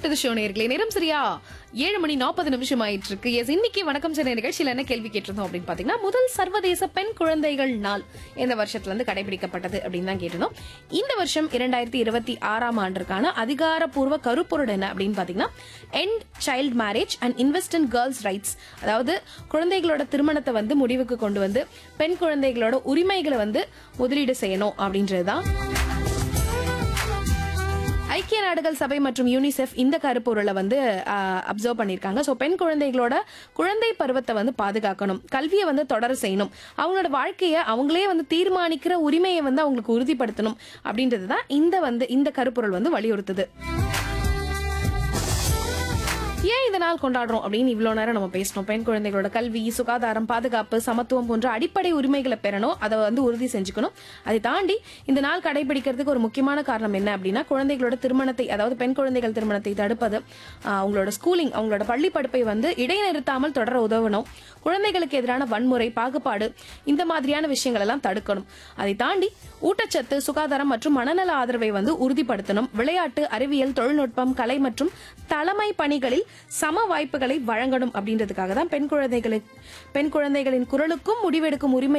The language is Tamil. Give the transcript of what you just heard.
டு தி ஷோ நேர்களே நேரம் சரியா ஏழு மணி நாற்பது நிமிஷம் ஆயிட்டு இருக்கு எஸ் இன்னைக்கு வணக்கம் சென்னை நிகழ்ச்சியில என்ன கேள்வி கேட்டிருந்தோம் அப்படின்னு பாத்தீங்கன்னா முதல் சர்வதேச பெண் குழந்தைகள் நாள் எந்த வருஷத்துல இருந்து கடைபிடிக்கப்பட்டது அப்படின்னு தான் கேட்டிருந்தோம் இந்த வருஷம் இரண்டாயிரத்தி இருபத்தி ஆறாம் ஆண்டிற்கான அதிகாரப்பூர்வ கருப்பொருள் என்ன அப்படின்னு பாத்தீங்கன்னா end child marriage and invest in girls rights அதாவது குழந்தைகளோட திருமணத்தை வந்து முடிவுக்கு கொண்டு வந்து பெண் குழந்தைகளோட உரிமைகளை வந்து முதலீடு செய்யணும் அப்படின்றதுதான் ஐக்கிய நாடுகள் சபை மற்றும் யூனிசெஃப் இந்த கருப்பொருளை வந்து அப்சர்வ் பண்ணியிருக்காங்க ஸோ பெண் குழந்தைகளோட குழந்தை பருவத்தை வந்து பாதுகாக்கணும் கல்வியை வந்து தொடர செய்யணும் அவங்களோட வாழ்க்கையை அவங்களே வந்து தீர்மானிக்கிற உரிமையை வந்து அவங்களுக்கு உறுதிப்படுத்தணும் அப்படின்றது தான் இந்த வந்து இந்த கருப்பொருள் வந்து வலியுறுத்துது ஏன் இந்த நாள் கொண்டாடுறோம் அப்படின்னு இவ்வளவு நேரம் நம்ம பேசணும் பெண் குழந்தைகளோட கல்வி சுகாதாரம் பாதுகாப்பு சமத்துவம் போன்ற அடிப்படை உரிமைகளை பெறணும் அதை வந்து உறுதி செஞ்சுக்கணும் அதை தாண்டி இந்த நாள் கடைபிடிக்கிறதுக்கு ஒரு முக்கியமான காரணம் என்ன அப்படின்னா குழந்தைகளோட திருமணத்தை அதாவது பெண் குழந்தைகள் திருமணத்தை தடுப்பது ஆஹ் அவங்களோட ஸ்கூலிங் அவங்களோட பள்ளி படிப்பை வந்து இடைநிறுத்தாமல் தொடர உதவணும் குழந்தைகளுக்கு எதிரான வன்முறை பாகுபாடு இந்த மாதிரியான விஷயங்கள் எல்லாம் தடுக்கணும் அதை தாண்டி ஊட்டச்சத்து சுகாதாரம் மற்றும் மனநல ஆதரவை வந்து உறுதிப்படுத்தணும் விளையாட்டு அறிவியல் தொழில்நுட்பம் கலை மற்றும் தலைமை பணிகளில் சம வாய்ப்புகளை வழங்கணும் அப்படின்றதுக்காக தான் பெண் குழந்தைகளுக்கு பெண் குழந்தைகளின் குரலுக்கும் முடிவெடுக்கும் உரிமை